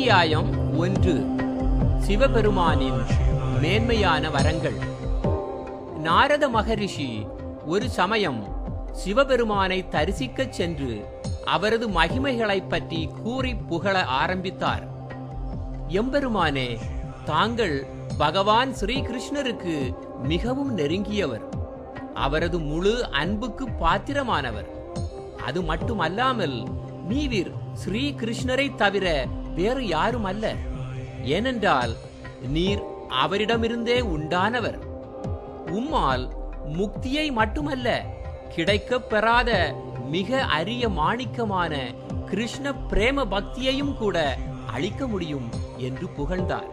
அத்தியாயம் ஒன்று சிவபெருமானின் மேன்மையான வரங்கள் நாரத மகரிஷி ஒரு சமயம் சிவபெருமானை தரிசிக்கச் சென்று அவரது மகிமைகளைப் பற்றி கூறி புகழ ஆரம்பித்தார் எம்பெருமானே தாங்கள் பகவான் ஸ்ரீகிருஷ்ணருக்கு மிகவும் நெருங்கியவர் அவரது முழு அன்புக்கு பாத்திரமானவர் அது மட்டுமல்லாமல் நீவிர் ஸ்ரீ கிருஷ்ணரை தவிர வேறு யாரும் அல்ல ஏனென்றால் நீர் அவரிடமிருந்தே உண்டானவர் உம்மால் முக்தியை மட்டுமல்ல கிடைக்கப் பெறாத மிக அரிய மாணிக்கமான கிருஷ்ண பிரேம பக்தியையும் கூட அளிக்க முடியும் என்று புகழ்ந்தார்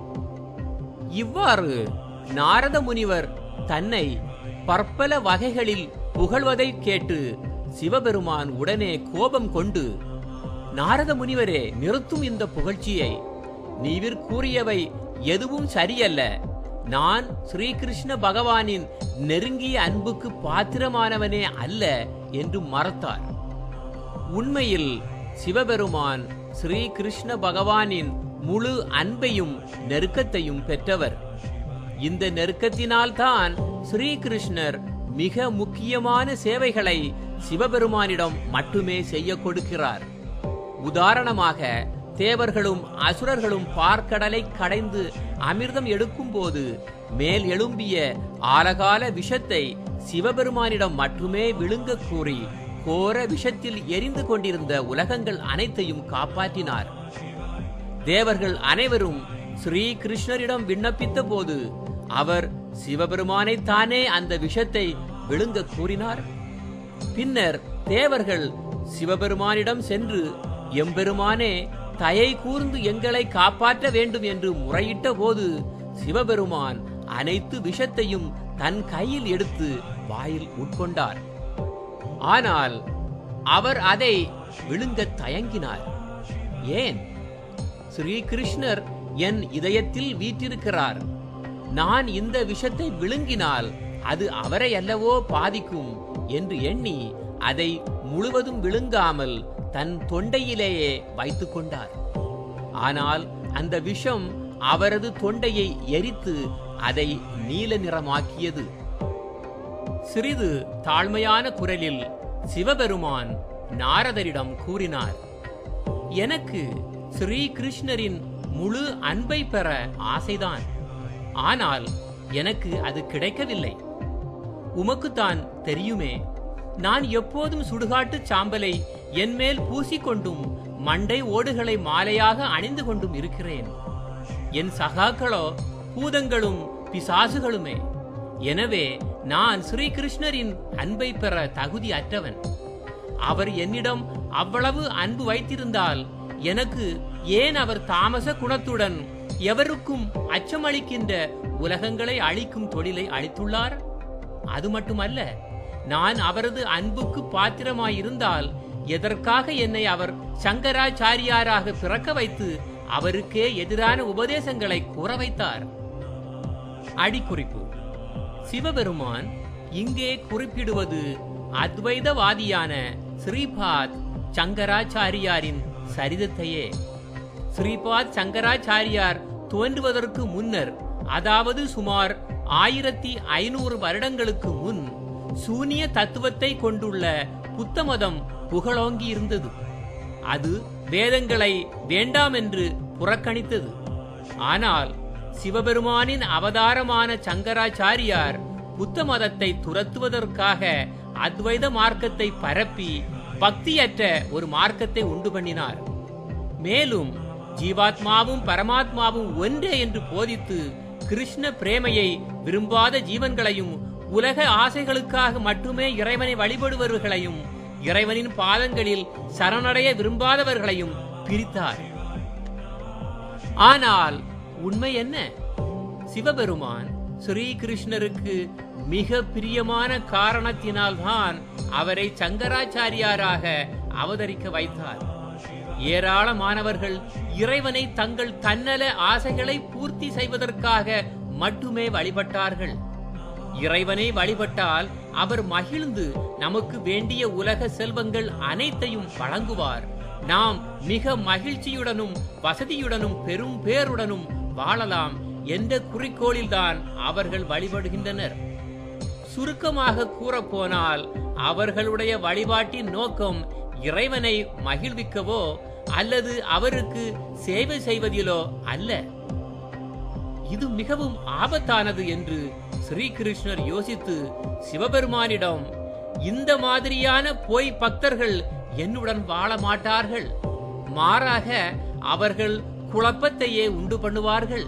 இவ்வாறு நாரத முனிவர் தன்னை பற்பல வகைகளில் புகழ்வதை கேட்டு சிவபெருமான் உடனே கோபம் கொண்டு நாரத முனிவரே நிறுத்தும் இந்த புகழ்ச்சியை நீவிர் கூறியவை எதுவும் சரியல்ல நான் ஸ்ரீகிருஷ்ண பகவானின் நெருங்கிய அன்புக்கு பாத்திரமானவனே அல்ல என்று மறுத்தார் உண்மையில் சிவபெருமான் ஸ்ரீ கிருஷ்ண பகவானின் முழு அன்பையும் நெருக்கத்தையும் பெற்றவர் இந்த நெருக்கத்தினால்தான் ஸ்ரீகிருஷ்ணர் மிக முக்கியமான சேவைகளை சிவபெருமானிடம் மட்டுமே செய்ய கொடுக்கிறார் உதாரணமாக தேவர்களும் அசுரர்களும் பார்க்கடலை கடைந்து அமிர்தம் எடுக்கும்போது மேல் எழும்பிய ஆலகால விஷத்தை சிவபெருமானிடம் மட்டுமே விழுங்க கூறி கோர விஷத்தில் எரிந்து கொண்டிருந்த உலகங்கள் அனைத்தையும் காப்பாற்றினார் தேவர்கள் அனைவரும் ஸ்ரீ கிருஷ்ணரிடம் விண்ணப்பித்த போது அவர் சிவபெருமானை தானே அந்த விஷத்தை விழுங்க கூறினார் பின்னர் தேவர்கள் சிவபெருமானிடம் சென்று எம்பெருமானே தயை கூர்ந்து எங்களை காப்பாற்ற வேண்டும் என்று முறையிட்ட போது சிவபெருமான் அனைத்து விஷத்தையும் தன் கையில் எடுத்து வாயில் உட்கொண்டார் ஆனால் அவர் அதை விழுங்கத் தயங்கினார் ஏன் ஸ்ரீகிருஷ்ணர் என் இதயத்தில் வீற்றிருக்கிறார் நான் இந்த விஷத்தை விழுங்கினால் அது அவரை அல்லவோ பாதிக்கும் என்று எண்ணி அதை முழுவதும் விழுங்காமல் தன் தொண்டையிலேயே வைத்துக் கொண்டார் ஆனால் அந்த விஷம் அவரது தொண்டையை எரித்து அதை நீல நிறமாக்கியது சிறிது தாழ்மையான குரலில் சிவபெருமான் நாரதரிடம் கூறினார் எனக்கு ஸ்ரீ கிருஷ்ணரின் முழு அன்பை பெற ஆசைதான் ஆனால் எனக்கு அது கிடைக்கவில்லை உமக்குத்தான் தெரியுமே நான் எப்போதும் சுடுகாட்டு சாம்பலை என் மேல் பூசிக்கொண்டும் மண்டை ஓடுகளை மாலையாக அணிந்து கொண்டும் இருக்கிறேன் என் சகாக்களோ பூதங்களும் பிசாசுகளுமே எனவே நான் ஸ்ரீகிருஷ்ணரின் அன்பை பெற தகுதி அற்றவன் அவர் என்னிடம் அவ்வளவு அன்பு வைத்திருந்தால் எனக்கு ஏன் அவர் தாமச குணத்துடன் எவருக்கும் அச்சமளிக்கின்ற உலகங்களை அழிக்கும் தொழிலை அளித்துள்ளார் அது மட்டுமல்ல நான் அவரது அன்புக்கு பாத்திரமாயிருந்தால் எதற்காக என்னை அவர் சங்கராச்சாரியாராக பிறக்க வைத்து அவருக்கே எதிரான உபதேசங்களை கூற வைத்தார் அடிக்குறிப்பு சிவபெருமான் இங்கே குறிப்பிடுவது அத்வைதவாதியான ஸ்ரீபாத் சங்கராச்சாரியாரின் சரிதத்தையே ஸ்ரீபாத் சங்கராச்சாரியார் தோன்றுவதற்கு முன்னர் அதாவது சுமார் ஆயிரத்தி ஐநூறு வருடங்களுக்கு முன் சூனிய தத்துவத்தை கொண்டுள்ள புத்த மதம் புகழோங்கி இருந்தது அது வேதங்களை வேண்டாம் என்று புறக்கணித்தது ஆனால் சிவபெருமானின் அவதாரமான சங்கராச்சாரியார் புத்த மதத்தை துரத்துவதற்காக அத்வைத மார்க்கத்தை பரப்பி பக்தியற்ற ஒரு மார்க்கத்தை உண்டு பண்ணினார் மேலும் ஜீவாத்மாவும் பரமாத்மாவும் ஒன்றே என்று போதித்து கிருஷ்ண பிரேமையை விரும்பாத ஜீவன்களையும் உலக ஆசைகளுக்காக மட்டுமே இறைவனை வழிபடுபவர்களையும் இறைவனின் பாதங்களில் சரணடைய விரும்பாதவர்களையும் பிரித்தார் ஆனால் உண்மை என்ன சிவபெருமான் ஸ்ரீகிருஷ்ணருக்கு மிக பிரியமான காரணத்தினால்தான் அவரை சங்கராச்சாரியாராக அவதரிக்க வைத்தார் ஏராளமானவர்கள் இறைவனை தங்கள் தன்னல ஆசைகளை பூர்த்தி செய்வதற்காக மட்டுமே வழிபட்டார்கள் இறைவனை வழிபட்டால் அவர் மகிழ்ந்து நமக்கு வேண்டிய உலக செல்வங்கள் அனைத்தையும் வழங்குவார் நாம் மிக மகிழ்ச்சியுடனும் வசதியுடனும் பெரும் பேருடனும் வாழலாம் என்ற குறிக்கோளில்தான் அவர்கள் வழிபடுகின்றனர் சுருக்கமாக கூறப்போனால் அவர்களுடைய வழிபாட்டின் நோக்கம் இறைவனை மகிழ்விக்கவோ அல்லது அவருக்கு சேவை செய்வதிலோ அல்ல இது மிகவும் ஆபத்தானது என்று ஸ்ரீகிருஷ்ணர் யோசித்து சிவபெருமானிடம் இந்த மாதிரியான பொய் பக்தர்கள் என்னுடன் வாழ மாட்டார்கள் மாறாக அவர்கள் குழப்பத்தையே உண்டு பண்ணுவார்கள்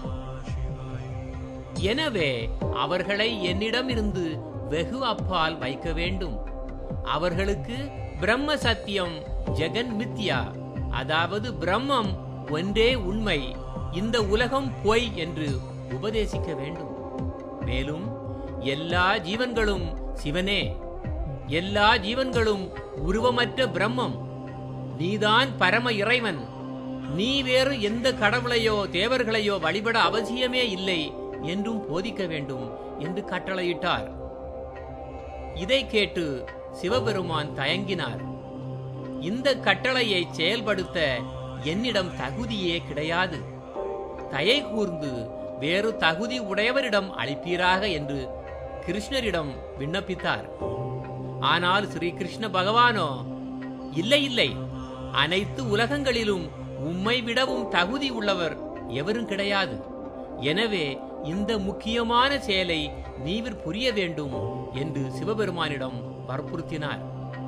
எனவே அவர்களை என்னிடம் இருந்து வெகு அப்பால் வைக்க வேண்டும் அவர்களுக்கு பிரம்ம சத்தியம் ஜெகன் மித்யா அதாவது பிரம்மம் ஒன்றே உண்மை இந்த உலகம் பொய் என்று உபதேசிக்க வேண்டும் மேலும் எல்லா ஜீவன்களும் சிவனே எல்லா ஜீவன்களும் உருவமற்ற பிரம்மம் நீதான் பரம இறைவன் நீ வேறு எந்த கடவுளையோ தேவர்களையோ வழிபட அவசியமே இல்லை என்றும் போதிக்க வேண்டும் என்று கட்டளையிட்டார் இதை கேட்டு சிவபெருமான் தயங்கினார் இந்த கட்டளையை செயல்படுத்த என்னிடம் தகுதியே கிடையாது தயை கூர்ந்து வேறு தகுதி உடையவரிடம் அளிப்பீராக என்று கிருஷ்ணரிடம் விண்ணப்பித்தார் ஆனால் ஸ்ரீ கிருஷ்ண பகவானோ இல்லை இல்லை அனைத்து உலகங்களிலும் உம்மை விடவும் தகுதி உள்ளவர் எவரும் கிடையாது எனவே இந்த முக்கியமான செயலை நீவிர் புரிய வேண்டும் என்று சிவபெருமானிடம் வற்புறுத்தினார்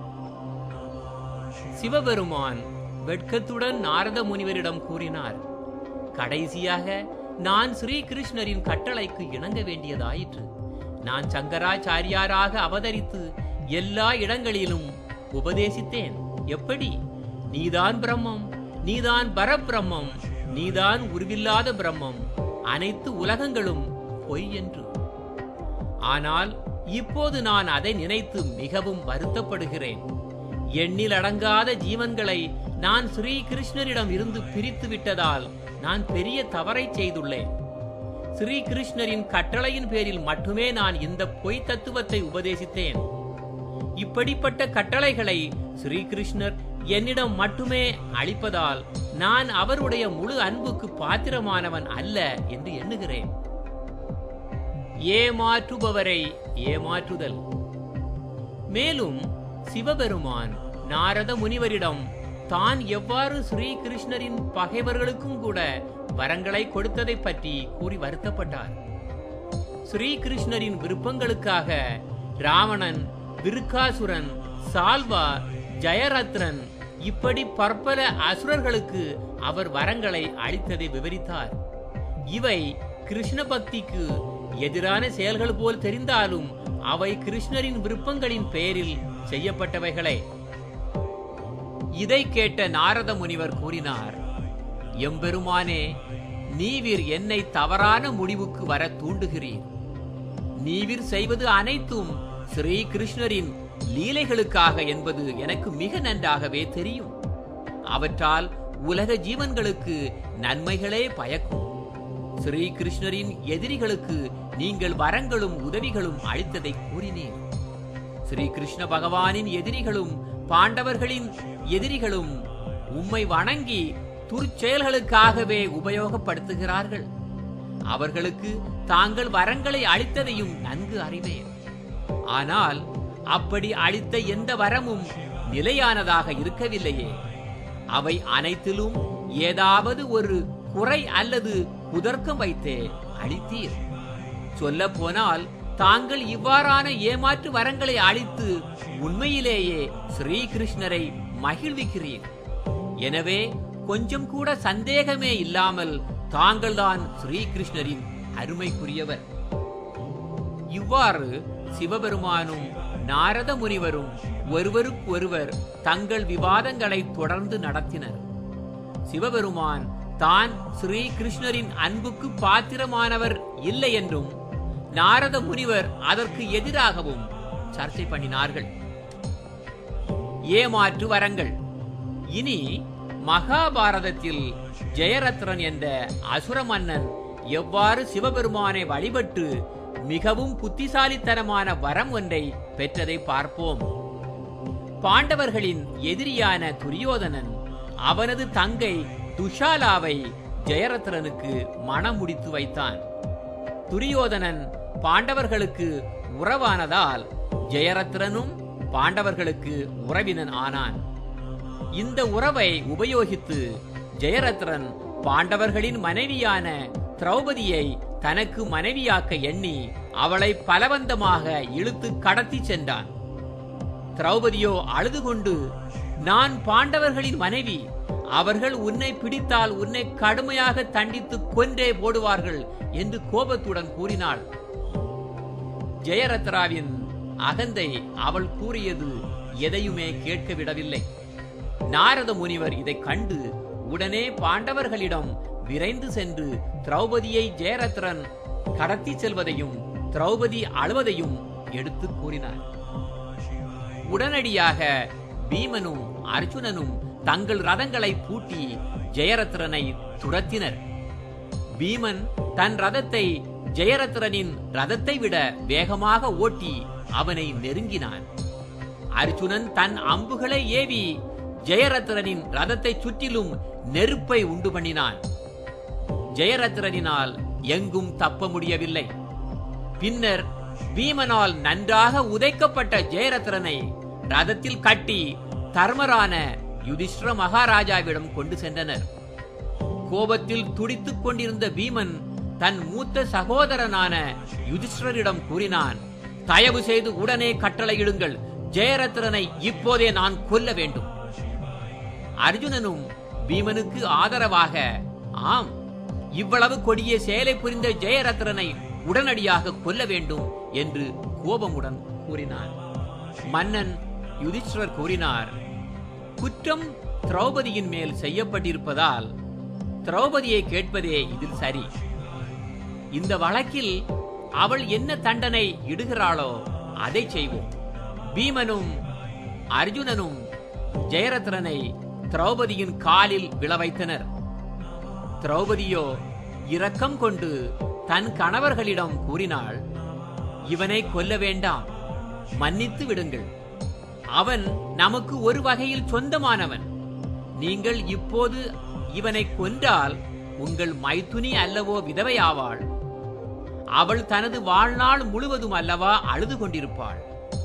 சிவபெருமான் வெட்கத்துடன் நாரத முனிவரிடம் கூறினார் கடைசியாக நான் ஸ்ரீகிருஷ்ணரின் கட்டளைக்கு இணங்க வேண்டியதாயிற்று நான் சங்கராச்சாரியாராக அவதரித்து எல்லா இடங்களிலும் உபதேசித்தேன் எப்படி நீதான் பிரம்மம் நீதான் பரபிரம்மம் நீதான் உருவில்லாத பிரம்மம் அனைத்து உலகங்களும் பொய் என்று ஆனால் இப்போது நான் அதை நினைத்து மிகவும் வருத்தப்படுகிறேன் எண்ணில் அடங்காத ஜீவன்களை நான் ஸ்ரீ கிருஷ்ணரிடம் இருந்து பிரித்து விட்டதால் நான் பெரிய தவறை செய்துள்ளேன் ஸ்ரீ கிருஷ்ணரின் கட்டளையின் பேரில் மட்டுமே நான் இந்த பொய் தத்துவத்தை உபதேசித்தேன் இப்படிப்பட்ட கட்டளைகளை ஸ்ரீகிருஷ்ணர் என்னிடம் மட்டுமே அளிப்பதால் நான் அவருடைய முழு அன்புக்கு பாத்திரமானவன் அல்ல என்று எண்ணுகிறேன் ஏமாற்றுபவரை ஏமாற்றுதல் மேலும் சிவபெருமான் நாரத முனிவரிடம் தான் எவ்வாறு ஸ்ரீகிருஷ்ணரின் பகைவர்களுக்கும் கூட வரங்களை கொடுத்ததை பற்றி கூறி வருத்தப்பட்டார் ஸ்ரீகிருஷ்ணரின் விருப்பங்களுக்காக ராவணன் விருக்காசுரன் சால்வா ஜெயரத்ரன் இப்படி பற்பல அசுரர்களுக்கு அவர் வரங்களை அளித்ததை விவரித்தார் இவை கிருஷ்ண பக்திக்கு எதிரான செயல்கள் போல் தெரிந்தாலும் அவை கிருஷ்ணரின் விருப்பங்களின் பெயரில் செய்யப்பட்டவைகளே இதை கேட்ட நாரத முனிவர் கூறினார் எம்பெருமானே நீவிர் என்னை தவறான முடிவுக்கு வர தூண்டுகிறீர் நீவிர் செய்வது அனைத்தும் ஸ்ரீ கிருஷ்ணரின் லீலைகளுக்காக என்பது எனக்கு மிக நன்றாகவே தெரியும் அவற்றால் உலக ஜீவன்களுக்கு நன்மைகளே பயக்கும் ஸ்ரீ கிருஷ்ணரின் எதிரிகளுக்கு நீங்கள் வரங்களும் உதவிகளும் அளித்ததை கூறினீர் ஸ்ரீ கிருஷ்ண பகவானின் எதிரிகளும் பாண்டவர்களின் எதிரிகளும் உம்மை வணங்கி துர்ச்செயல்களுக்காகவே உபயோகப்படுத்துகிறார்கள் அவர்களுக்கு தாங்கள் வரங்களை அளித்ததையும் நன்கு அறிவேன் ஆனால் அப்படி அளித்த எந்த வரமும் நிலையானதாக இருக்கவில்லையே அவை அனைத்திலும் ஏதாவது ஒரு குறை அல்லது குதர்க்கம் வைத்தே அளித்தீர் சொல்ல போனால் தாங்கள் இவ்வாறான ஏமாற்று வரங்களை அளித்து உண்மையிலேயே ஸ்ரீகிருஷ்ணரை மகிழ்விக்கிறீர் எனவே கொஞ்சம் கூட சந்தேகமே இல்லாமல் தாங்கள்தான் ஸ்ரீகிருஷ்ணரின் அருமைக்குரியவர் இவ்வாறு சிவபெருமானும் நாரத முனிவரும் ஒருவருக்கொருவர் தங்கள் விவாதங்களை தொடர்ந்து நடத்தினர் சிவபெருமான் தான் ஸ்ரீ கிருஷ்ணரின் அன்புக்கு பாத்திரமானவர் இல்லை என்றும் நாரத முனிவர் அதற்கு எதிராகவும் சர்ச்சை பண்ணினார்கள் ஏமாற்று வரங்கள் இனி மகாபாரதத்தில் ஜெயரத்ரன் என்ற அசுர மன்னன் எவ்வாறு சிவபெருமானை வழிபட்டு மிகவும் புத்திசாலித்தனமான வரம் ஒன்றை பெற்றதை பார்ப்போம் பாண்டவர்களின் எதிரியான துரியோதனன் அவனது தங்கை துஷாலாவை ஜெயரத்ரனுக்கு மணம் முடித்து வைத்தான் துரியோதனன் பாண்டவர்களுக்கு உறவானதால் ஜெயரத்ரனும் பாண்டவர்களுக்கு உறவினன் ஆனான் இந்த உறவை உபயோகித்து ஜெயரத்ரன் பாண்டவர்களின் மனைவியான திரௌபதியை தனக்கு மனைவியாக்க எண்ணி அவளை பலவந்தமாக இழுத்து கடத்தி சென்றான் திரௌபதியோ அழுது கொண்டு நான் பாண்டவர்களின் மனைவி அவர்கள் உன்னை பிடித்தால் உன்னை கடுமையாக தண்டித்து கொன்றே போடுவார்கள் என்று கோபத்துடன் கூறினாள் ஜெயரத்ராவின் அகந்தை அவள் கூறியது எதையுமே கேட்க விடவில்லை நாரத முனிவர் இதைக் கண்டு உடனே பாண்டவர்களிடம் விரைந்து சென்று திரௌபதியை ஜெயரத்ரன் கடத்தி செல்வதையும் திரௌபதி அழுவதையும் எடுத்து கூறினார் உடனடியாக பீமனும் அர்ஜுனனும் தங்கள் ரதங்களை பூட்டி ஜெயரத்ரனை துரத்தினர் பீமன் தன் ரதத்தை ஜெயரத்ரனின் ரதத்தை விட வேகமாக ஓட்டி அவனை நெருங்கினான் அர்ஜுனன் தன் அம்புகளை ஏவி ஜெயரத்ரனின் ரதத்தை சுற்றிலும் நெருப்பை உண்டு பண்ணினான் ஜெயரத்ரனினால் எங்கும் தப்ப முடியவில்லை பின்னர் பீமனால் நன்றாக உதைக்கப்பட்ட ஜெயரத்ரனை ரதத்தில் கட்டி தர்மரான யுதிஷ்டிர மகாராஜாவிடம் கொண்டு சென்றனர் கோபத்தில் துடித்துக் கொண்டிருந்த பீமன் தன் மூத்த சகோதரனான யுதிஷ்டரிடம் கூறினான் தயவு செய்து உடனே கட்டளையிடுங்கள் ஜெயரத்ரனை இப்போதே நான் கொல்ல வேண்டும் அர்ஜுனனும் பீமனுக்கு ஆதரவாக ஆம் இவ்வளவு கொடிய செயலை புரிந்த ஜெயரத்ரனை உடனடியாக கொல்ல வேண்டும் என்று கோபமுடன் கூறினார் மன்னன் யுதிஷ்டர் கூறினார் குற்றம் திரௌபதியின் மேல் செய்யப்பட்டிருப்பதால் திரௌபதியை கேட்பதே இதில் சரி இந்த வழக்கில் அவள் என்ன தண்டனை இடுகிறாளோ அதை செய்வோம் பீமனும் அர்ஜுனனும் ஜெயரத்ரனை திரௌபதியின் காலில் விழ வைத்தனர் திரௌபதியோ இரக்கம் கொண்டு தன் கணவர்களிடம் கூறினாள் இவனை கொல்ல வேண்டாம் மன்னித்து விடுங்கள் அவன் நமக்கு ஒரு வகையில் சொந்தமானவன் நீங்கள் இப்போது இவனை கொன்றால் உங்கள் மைத்துனி அல்லவோ விதவையாவாள் அவள் தனது வாழ்நாள் முழுவதும் அல்லவா அழுது கொண்டிருப்பாள்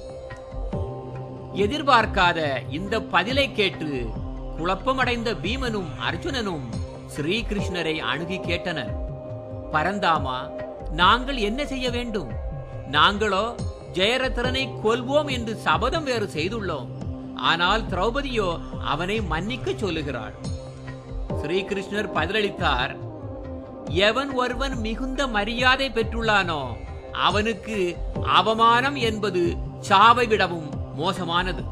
எதிர்பார்க்காத இந்த பதிலை கேட்டு குழப்பமடைந்த பீமனும் அர்ஜுனனும் ஸ்ரீகிருஷ்ணரை அணுகி கேட்டனர் பரந்தாமா நாங்கள் என்ன செய்ய வேண்டும் நாங்களோ ஜெயரத்ரனை கொல்வோம் என்று சபதம் வேறு செய்துள்ளோம் ஆனால் திரௌபதியோ அவனை மன்னிக்க சொல்லுகிறாள் ஸ்ரீகிருஷ்ணர் பதிலளித்தார் எவன் ஒருவன் மிகுந்த மரியாதை பெற்றுள்ளானோ அவனுக்கு அவமானம் என்பது சாவை விடவும் மோசமானது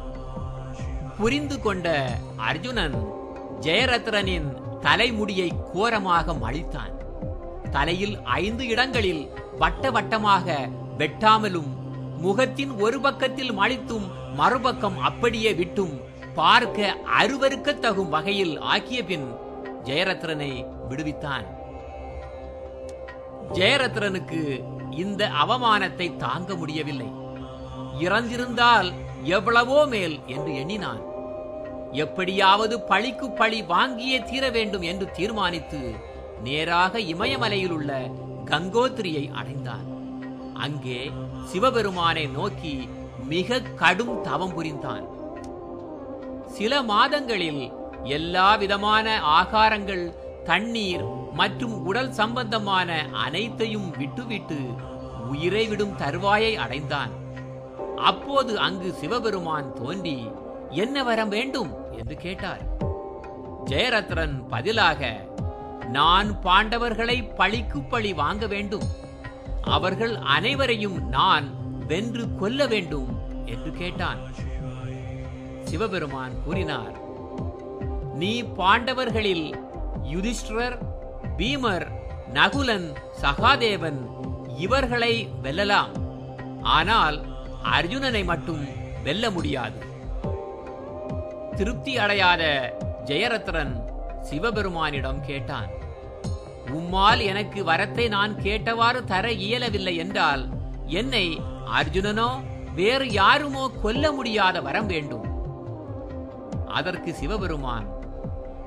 புரிந்து கொண்ட அர்ஜுனன் ஜெயரத்ரனின் தலைமுடியை கோரமாக மழித்தான் தலையில் ஐந்து இடங்களில் வட்ட வட்டமாக வெட்டாமலும் முகத்தின் ஒரு பக்கத்தில் மழித்தும் மறுபக்கம் அப்படியே விட்டும் பார்க்க அருவருக்கத்தகும் வகையில் ஆக்கிய பின் ஜெயரத்ரனை விடுவித்தான் ஜெயரத்ரனுக்கு இந்த அவமானத்தை தாங்க முடியவில்லை இறந்திருந்தால் எவ்வளவோ மேல் என்று எண்ணினான் எப்படியாவது பழிக்கு பழி வாங்கியே தீர வேண்டும் என்று தீர்மானித்து நேராக இமயமலையில் உள்ள கங்கோத்திரியை அடைந்தான் அங்கே சிவபெருமானை நோக்கி மிக கடும் தவம் புரிந்தான் சில மாதங்களில் எல்லா விதமான ஆகாரங்கள் தண்ணீர் மற்றும் உடல் சம்பந்தமான அனைத்தையும் விட்டுவிட்டு உயிரை விடும் தருவாயை அடைந்தான் அப்போது அங்கு சிவபெருமான் தோன்றி என்ன வரம் வேண்டும் என்று கேட்டார் ஜெயரத்ரன் பதிலாக நான் பாண்டவர்களை பழிக்கு பழி வாங்க வேண்டும் அவர்கள் அனைவரையும் நான் வென்று கொல்ல வேண்டும் என்று கேட்டான் சிவபெருமான் கூறினார் நீ பாண்டவர்களில் யுதிஷ்டிரர் பீமர் நகுலன் சகாதேவன் இவர்களை வெல்லலாம் ஆனால் அர்ஜுனனை மட்டும் வெல்ல முடியாது திருப்தி அடையாத ஜெயரத்ரன் சிவபெருமானிடம் கேட்டான் உம்மால் எனக்கு வரத்தை நான் கேட்டவாறு தர இயலவில்லை என்றால் என்னை அர்ஜுனனோ வேறு யாருமோ கொல்ல முடியாத வரம் வேண்டும் அதற்கு சிவபெருமான்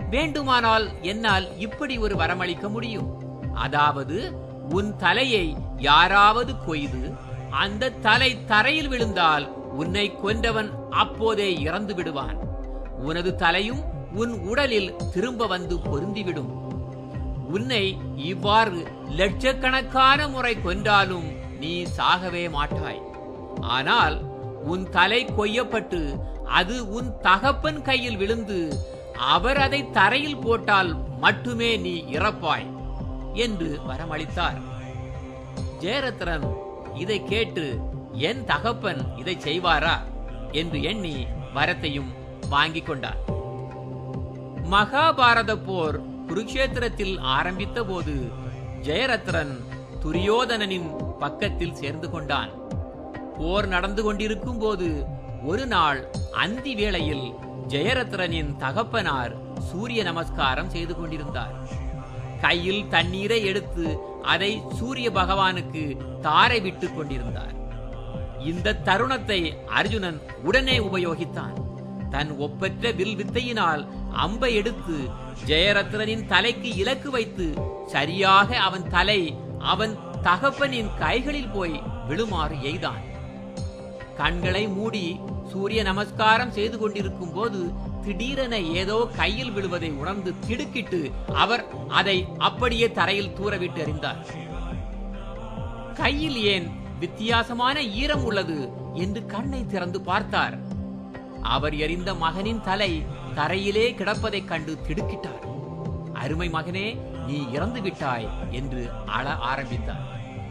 வேண்டுமானால் என்னால் இப்படி ஒரு வரமளிக்க முடியும் அதாவது உன் தலையை யாராவது கொய்து அந்த தலை தரையில் விழுந்தால் உன்னை கொன்றவன் அப்போதே இறந்து விடுவான் உனது தலையும் உன் உடலில் திரும்ப வந்து பொருந்திவிடும் உன்னை இவ்வாறு லட்சக்கணக்கான முறை கொன்றாலும் நீ சாகவே மாட்டாய் ஆனால் உன் தலை கொய்யப்பட்டு அது உன் தகப்பன் கையில் விழுந்து அவர் அதை தரையில் போட்டால் மட்டுமே நீ இறப்பாய் என்று வரமளித்தார் ஜெயரத்ரன் இதை கேட்டு என் தகப்பன் இதை செய்வாரா என்று எண்ணி வரத்தையும் வாங்கிக் கொண்டார் மகாபாரத போர் குருக்ஷேத்திரத்தில் ஆரம்பித்த போது ஜெயரத்ரன் துரியோதனனின் பக்கத்தில் சேர்ந்து கொண்டான் போர் நடந்து கொண்டிருக்கும் போது ஒரு நாள் அந்தி வேளையில் ஜெயரத்ரனின் தகப்பனார் சூரிய நமஸ்காரம் செய்து கொண்டிருந்தார் கையில் தண்ணீரை எடுத்து அதை சூரிய பகவானுக்கு தாரை விட்டுக் கொண்டிருந்தார் இந்த தருணத்தை அர்ஜுனன் உடனே உபயோகித்தான் தன் ஒப்பற்ற வில் வித்தையினால் அம்பை எடுத்து ஜெயரத்ரனின் தலைக்கு இலக்கு வைத்து சரியாக அவன் தலை அவன் தகப்பனின் கைகளில் போய் விழுமாறு எய்தான் கண்களை மூடி சூரிய நமஸ்காரம் செய்து கொண்டிருக்கும் போது திடீரென ஏதோ கையில் விழுவதை உணர்ந்து திடுக்கிட்டு அவர் அதை அப்படியே தரையில் தூரவிட்டு எறிந்தார் கையில் ஏன் வித்தியாசமான ஈரம் உள்ளது என்று கண்ணை திறந்து பார்த்தார் அவர் எறிந்த மகனின் தலை தரையிலே கிடப்பதைக் கண்டு திடுக்கிட்டார் அருமை மகனே நீ இறந்து விட்டாய் என்று அழ ஆரம்பித்தார்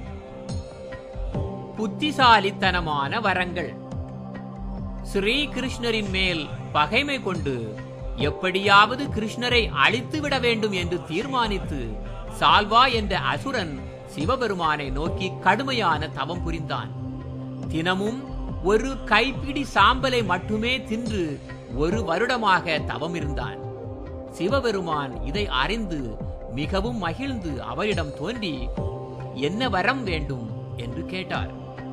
புத்திசாலித்தனமான வரங்கள் ஸ்ரீ கிருஷ்ணரின் மேல் பகைமை கொண்டு எப்படியாவது கிருஷ்ணரை அழித்து விட வேண்டும் என்று தீர்மானித்து சால்வா என்ற அசுரன் சிவபெருமானை நோக்கி கடுமையான தவம் புரிந்தான் தினமும் ஒரு கைப்பிடி சாம்பலை மட்டுமே தின்று ஒரு வருடமாக தவம் இருந்தான் சிவபெருமான் இதை அறிந்து மிகவும் மகிழ்ந்து அவரிடம் தோன்றி என்ன வரம் வேண்டும் என்று கேட்டார்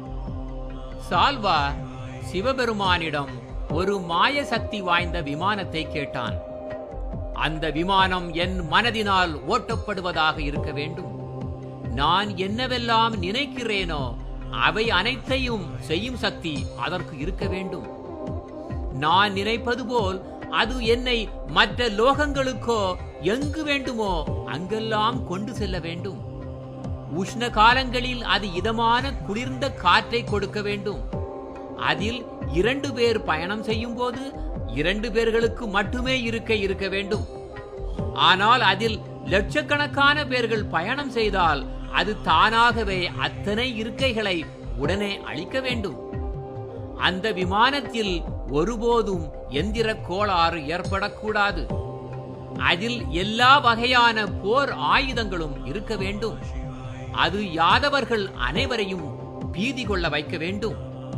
சால்வா சிவபெருமானிடம் ஒரு மாய சக்தி வாய்ந்த விமானத்தை கேட்டான் அந்த விமானம் என் மனதினால் ஓட்டப்படுவதாக இருக்க வேண்டும் நான் என்னவெல்லாம் நினைக்கிறேனோ அவை அனைத்தையும் செய்யும் சக்தி அதற்கு இருக்க வேண்டும் நான் நினைப்பது போல் அது என்னை மற்ற லோகங்களுக்கோ எங்கு வேண்டுமோ அங்கெல்லாம் கொண்டு செல்ல வேண்டும் உஷ்ண காலங்களில் அது இதமான குளிர்ந்த காற்றை கொடுக்க வேண்டும் அதில் இரண்டு பேர் பயணம் செய்யும் போது இரண்டு பேர்களுக்கு மட்டுமே இருக்கை இருக்க வேண்டும் ஆனால் அதில் லட்சக்கணக்கான பேர்கள் பயணம் செய்தால் அது தானாகவே அத்தனை இருக்கைகளை உடனே அளிக்க வேண்டும் அந்த விமானத்தில் ஒருபோதும் எந்திர கோளாறு ஏற்படக்கூடாது அதில் எல்லா வகையான போர் ஆயுதங்களும் இருக்க வேண்டும் அது யாதவர்கள் அனைவரையும் பீதி கொள்ள வைக்க வேண்டும்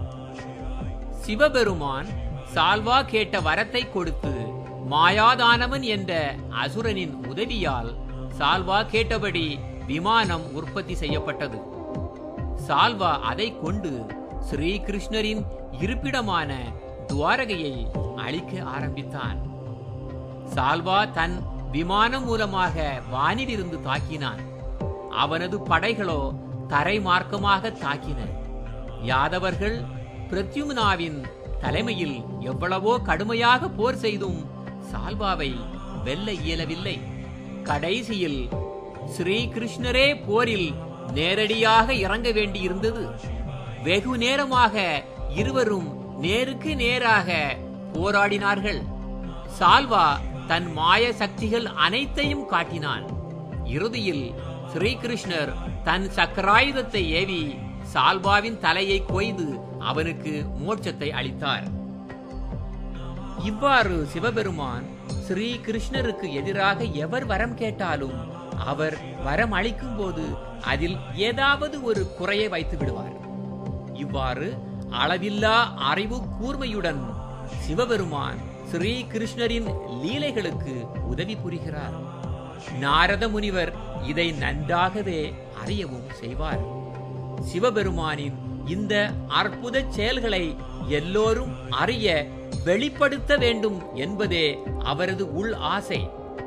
சிவபெருமான் சால்வா கேட்ட வரத்தை கொடுத்து மாயாதானவன் என்ற அசுரனின் உதவியால் சால்வா கேட்டபடி விமானம் உற்பத்தி செய்யப்பட்டது சால்வா அதை கொண்டு ஸ்ரீ கிருஷ்ணரின் இருப்பிடமான துவாரகையை அழிக்க ஆரம்பித்தான் சால்வா தன் விமானம் மூலமாக வானிலிருந்து தாக்கினான் அவனது படைகளோ தரை மார்க்கமாக தாக்கின யாதவர்கள் பிரத்யும்னாவின் தலைமையில் எவ்வளவோ கடுமையாக போர் செய்தும் சால்வாவை வெல்ல இயலவில்லை கடைசியில் ஸ்ரீ கிருஷ்ணரே போரில் நேரடியாக இறங்க வேண்டியிருந்தது வெகு நேரமாக இருவரும் நேருக்கு நேராக போராடினார்கள் சால்வா தன் மாய சக்திகள் அனைத்தையும் காட்டினான் இறுதியில் ஸ்ரீகிருஷ்ணர் தன் சக்கராயுதத்தை ஏவி சால்வாவின் தலையை கொய்து அவனுக்கு மோட்சத்தை அளித்தார் இவ்வாறு சிவபெருமான் ஸ்ரீ கிருஷ்ணருக்கு எதிராக எவர் வரம் கேட்டாலும் அவர் வரம் அளிக்கும் போது அதில் ஏதாவது ஒரு குறையை வைத்து விடுவார் இவ்வாறு அளவில்லா அறிவு கூர்மையுடன் சிவபெருமான் ஸ்ரீ கிருஷ்ணரின் லீலைகளுக்கு உதவி புரிகிறார் நாரத முனிவர் இதை நன்றாகவே அறியவும் செய்வார் சிவபெருமானின் இந்த அற்புத செயல்களை எல்லோரும் அறிய வெளிப்படுத்த வேண்டும் என்பதே அவரது உள் ஆசை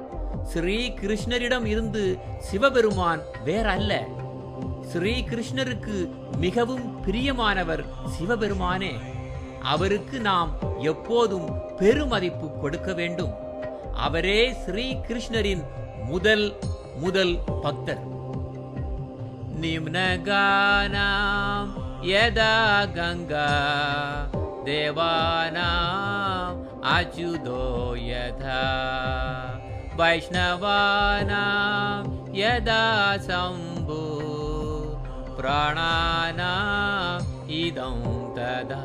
ஸ்ரீ கிருஷ்ணரிடம் இருந்து சிவபெருமான் வேற அல்ல ஸ்ரீ கிருஷ்ணருக்கு மிகவும் பிரியமானவர் சிவபெருமானே அவருக்கு நாம் எப்போதும் பெருமதிப்பு கொடுக்க வேண்டும் அவரே ஸ்ரீ கிருஷ்ணரின் முதல் முதல் பக்தர் நிம்னகானாம் யதா கங்கா தேவானாம் அச்சுதோ யதா வைஷ்ணவானாம் யதா சம்பு பிராணானாம் இதம் ததா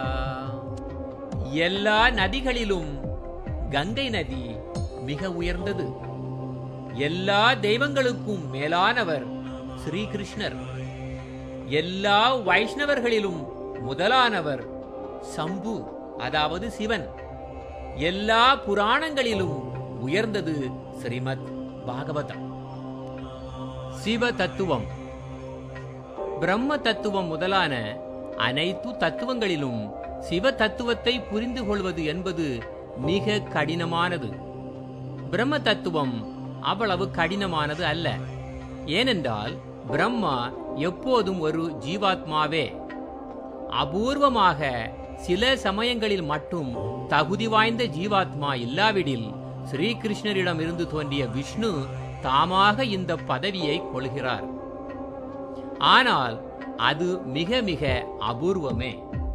எல்லா நதிகளிலும் கங்கை நதி மிக உயர்ந்தது எல்லா தெய்வங்களுக்கும் மேலானவர் ஸ்ரீகிருஷ்ணர் எல்லா வைஷ்ணவர்களிலும் முதலானவர் சம்பு அதாவது சிவன் எல்லா புராணங்களிலும் உயர்ந்தது ஸ்ரீமத் பாகவதம் சிவ தத்துவம் பிரம்ம தத்துவம் முதலான அனைத்து தத்துவங்களிலும் சிவ தத்துவத்தை புரிந்து கொள்வது என்பது மிக கடினமானது பிரம்ம தத்துவம் அவ்வளவு கடினமானது அல்ல ஏனென்றால் பிரம்மா எப்போதும் ஒரு ஜீவாத்மாவே அபூர்வமாக சில சமயங்களில் மட்டும் தகுதி வாய்ந்த ஜீவாத்மா இல்லாவிடில் ஸ்ரீகிருஷ்ணரிடம் இருந்து தோன்றிய விஷ்ணு தாமாக இந்த பதவியை கொள்கிறார் ஆனால் அது மிக மிக அபூர்வமே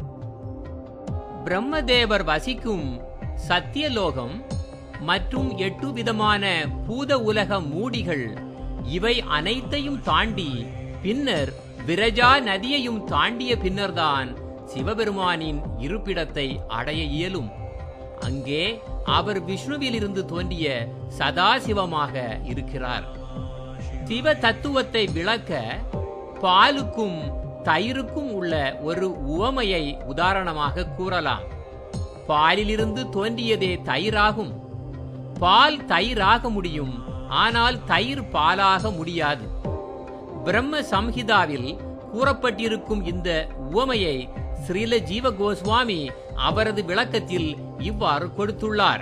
பிரம்மதேவர் வசிக்கும் சத்தியலோகம் மற்றும் எட்டு விதமான பூத உலக மூடிகள் இவை அனைத்தையும் தாண்டி பின்னர் விரஜா நதியையும் தாண்டிய பின்னர்தான் சிவபெருமானின் இருப்பிடத்தை அடைய இயலும் அங்கே அவர் விஷ்ணுவிலிருந்து தோன்றிய சதாசிவமாக இருக்கிறார் சிவ தத்துவத்தை விளக்க பாலுக்கும் தயிருக்கும் உள்ள ஒரு உவமையை உதாரணமாக கூறலாம் பாலிலிருந்து தோன்றியதே தயிராகும் பால் தயிராக முடியும் ஆனால் தயிர் பாலாக முடியாது பிரம்ம சம்ஹிதாவில் கூறப்பட்டிருக்கும் இந்த உவமையை ஸ்ரீல ஜீவ கோஸ்வாமி அவரது விளக்கத்தில் இவ்வாறு கொடுத்துள்ளார்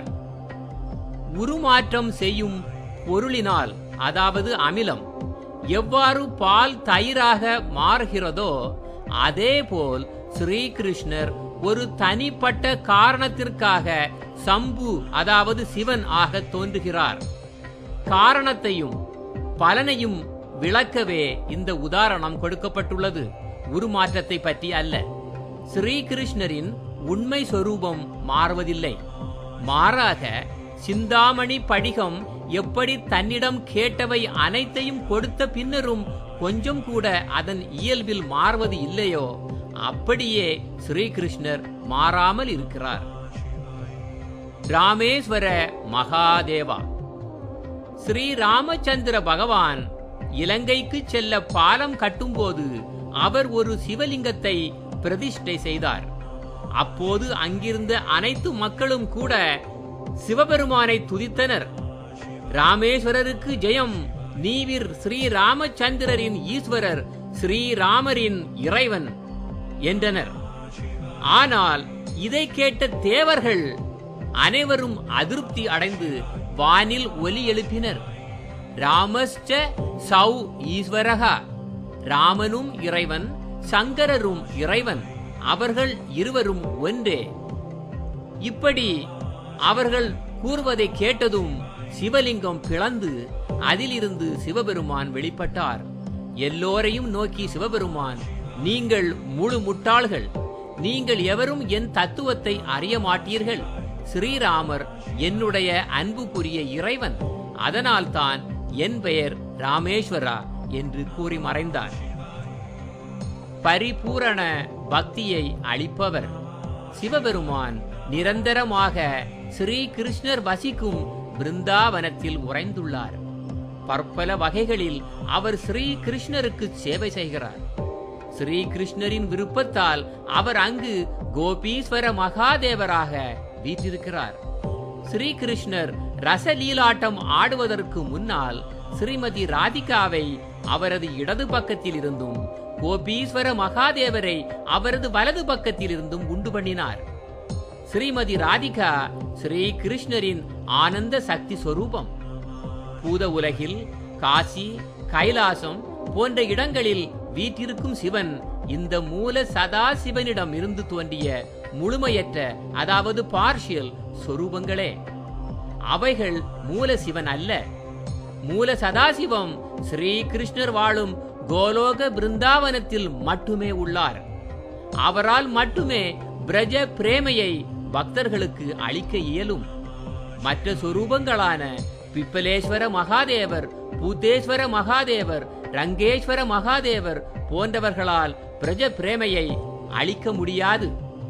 உருமாற்றம் செய்யும் பொருளினால் அதாவது அமிலம் எவ்வாறு பால் தயிராக மாறுகிறதோ அதேபோல் ஸ்ரீகிருஷ்ணர் ஒரு தனிப்பட்ட காரணத்திற்காக சம்பு அதாவது சிவன் ஆக தோன்றுகிறார் காரணத்தையும் பலனையும் விளக்கவே இந்த உதாரணம் கொடுக்கப்பட்டுள்ளது உருமாற்றத்தை பற்றி அல்ல ஸ்ரீகிருஷ்ணரின் உண்மை சொரூபம் மாறுவதில்லை மாறாக சிந்தாமணி படிகம் எப்படி தன்னிடம் கேட்டவை அனைத்தையும் கொடுத்த பின்னரும் கொஞ்சம் கூட அதன் இயல்பில் மாறுவது இல்லையோ அப்படியே ஸ்ரீகிருஷ்ணர் மாறாமல் இருக்கிறார் ராமேஸ்வர மகாதேவா ஸ்ரீ ராமச்சந்திர பகவான் இலங்கைக்கு செல்ல பாலம் கட்டும்போது அவர் ஒரு சிவலிங்கத்தை பிரதிஷ்டை செய்தார் அப்போது அங்கிருந்த அனைத்து மக்களும் கூட சிவபெருமானை துதித்தனர் ராமேஸ்வரருக்கு ஜெயம் நீவிர் ஸ்ரீ ராமச்சந்திரரின் ஈஸ்வரர் ஸ்ரீராமரின் இறைவன் என்றனர் ஆனால் இதை கேட்ட தேவர்கள் அனைவரும் அதிருப்தி அடைந்து வானில் ஒலி எழுப்பினர் ராமஸ்ச சௌ ஈஸ்வரகா ராமனும் இறைவன் சங்கரரும் இறைவன் அவர்கள் இருவரும் ஒன்றே இப்படி அவர்கள் கூறுவதை கேட்டதும் சிவலிங்கம் பிளந்து அதிலிருந்து சிவபெருமான் வெளிப்பட்டார் எல்லோரையும் நோக்கி சிவபெருமான் நீங்கள் முழு முட்டாள்கள் நீங்கள் எவரும் என் தத்துவத்தை அறிய மாட்டீர்கள் ஸ்ரீராமர் என்னுடைய அன்புக்குரிய இறைவன் அதனால்தான் என் பெயர் ராமேஸ்வரா என்று கூறி மறைந்தார் பரிபூரண பக்தியை அளிப்பவர் சிவபெருமான் நிரந்தரமாக ஸ்ரீ கிருஷ்ணர் வசிக்கும் பிருந்தாவனத்தில் உறைந்துள்ளார் பற்பல வகைகளில் அவர் ஸ்ரீ கிருஷ்ணருக்கு சேவை செய்கிறார் ஸ்ரீ கிருஷ்ணரின் விருப்பத்தால் அவர் அங்கு கோபீஸ்வர மகாதேவராக வீற்றிருக்கிறார் ஸ்ரீ கிருஷ்ணர் ரசலீலாட்டம் ஆடுவதற்கு முன்னால் ஸ்ரீமதி ராதிகாவை அவரது இடது பக்கத்தில் இருந்தும் கோபீஸ்வர மகாதேவரை அவரது வலது பக்கத்தில் இருந்தும் உண்டு பண்ணினார் ஸ்ரீமதி ராதிகா ஸ்ரீ கிருஷ்ணரின் ஆனந்த சக்தி சொரூபம் பூத உலகில் காசி கைலாசம் போன்ற இடங்களில் வீற்றிருக்கும் சிவன் இந்த மூல சதா சிவனிடம் இருந்து தோன்றிய முழுமையற்ற அதாவது பார்ஷியல் சொரூபங்களே அவைகள் மூல சிவன் அல்ல மூல சதாசிவம் ஸ்ரீ கிருஷ்ணர் வாழும் கோலோக பிருந்தாவனத்தில் மட்டுமே உள்ளார் அவரால் மட்டுமே பிரஜ பிரேமையை பக்தர்களுக்கு அளிக்க இயலும் மற்ற சொரூபங்களான பிப்பலேஸ்வர மகாதேவர் பூத்தேஸ்வர மகாதேவர் ரங்கேஸ்வர மகாதேவர் போன்றவர்களால் பிரஜ பிரேமையை அளிக்க முடியாது